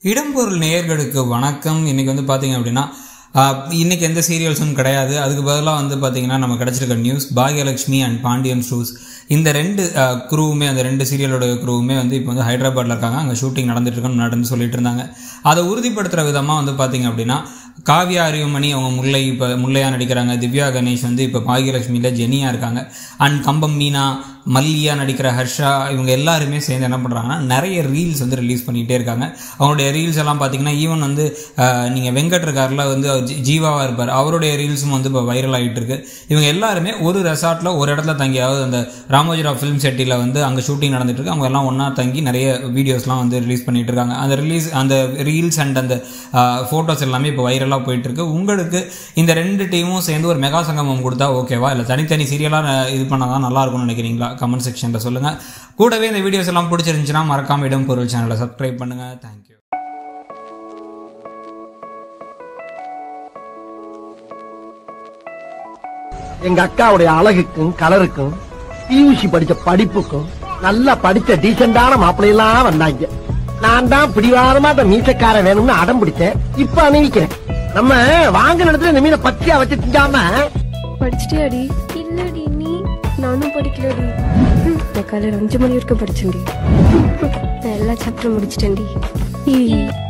இடம்பொருள் நேயர்களுக்கு வணக்கம் இன்னைக்கு வந்து பார்த்தீங்க அப்படின்னா ஆஹ், இன்னைக்கு எந்த சீரியல்ஸும் கிடையாது அதுக்கு பதிலாக வந்து பார்த்தீங்கன்னா நம்ம கிடச்சிருக்க news Baakiyalakshmi and Pandian shows இந்த ரெண்டு குரூவுமே அந்த ரெண்டு சீரியலோட குரூவுமே வந்து இப்போ வந்து ஹைதராபாத்தில் இருக்காங்க அங்கே ஷூட்டிங் நடந்துட்டு இருக்குன்னு நடந்து சொல்லிட்டு இருந்தாங்க அதை உறுதிப்படுத்துகிற விதமாக வந்து பார்த்தீங்க அப்படின்னா காவ்யா அறிவுமணி அவங்க முல்லை இப்போ முல்லையாக நடிக்கிறாங்க திவ்யா கணேஷ் வந்து இப்போ பாகியலட்சுமியில் ஜெனியாக இருக்காங்க அண்ட் கம்பம் மீனா மல்லியா நடிக்கிற ஹர்ஷா இவங்க எல்லாருமே சேர்ந்து என்ன பண்ணுறாங்கன்னா நிறைய ரீல்ஸ் வந்து ரிலீஸ் பண்ணிகிட்டே இருக்காங்க அவங்களுடைய ரீல்ஸ் எல்லாம் பார்த்தீங்கன்னா ஈவன் வந்து நீங்கள் வெங்கட் இருக்கார்ல வந்து அவர் ஜி- ஜீவாவா இருப்பார் அவருடைய ரீல்ஸும் வந்து இப்போ வைரல் ஆகிட்டு இருக்கு இவங்க எல்லாருமே ஒரு ரெசார்ட்டில் ஒரு இடத்துல தங்கியாவது அந்த ராமோஜிராவ் ஃபிலிம் செட்டியில் வந்து அங்கே ஷூட்டிங் நடந்துட்டு இருக்கு அவங்க எல்லாம் ஒன்றா தங்கி நிறைய வீடியோஸ்லாம் வந்து ரிலீஸ் பண்ணிட்டு இருக்காங்க அந்த ரிலீஸ் அந்த ரீல்ஸ் அண்ட் அந்த ஃபோட்டோஸ் எல்லாமே இப்போ வைரலாக போயிட்டு இருக்கு உங்களுக்கு இந்த ரெண்டு டீமும் சேர்ந்து ஒரு மெகா சங்கமம் கொடுத்தா ஓகேவா இல்லை தனித்தனி சீரியலாக இது பண்ணால் தான் நல்லா இருக்கும்னு நினைக்கிறீங்களா கமெண்ட் செக்ஷனில் சொல்லுங்கள் கூடவே இந்த வீடியோஸ் எல்லாம் பிடிச்சிருந்துச்சுன்னா மறக்காம இடம் பொருள் சேனலை சப்ஸ்கிரைப் பண்ணுங்கள் தேங்க்யூ எங்க அக்காவுடைய அழகுக்கும் கலருக்கும் பியூசி படிச்ச படிப்புக்கும் நல்லா படிச்ச டீசெண்டான மாப்பிள்ளையெல்லாம் வந்தாங்க நான் தான் பிடிவாதமா அந்த மீசக்கார வேணும்னு அடம் பிடிச்சேன் இப்ப அணிவிக்கிறேன் நம்ம வாங்க இடத்துல இந்த மீனை பச்சையா வச்சு திங்காம படிச்சிட்டியாடி இல்லடி நீ நானும் படிக்கலடி ம், நான் காலையில் அஞ்சு மணி வரைக்கும் படிச்சேன்டி நான் எல்லா சாப்டரும் முடிச்சிட்டேன்டி ஈ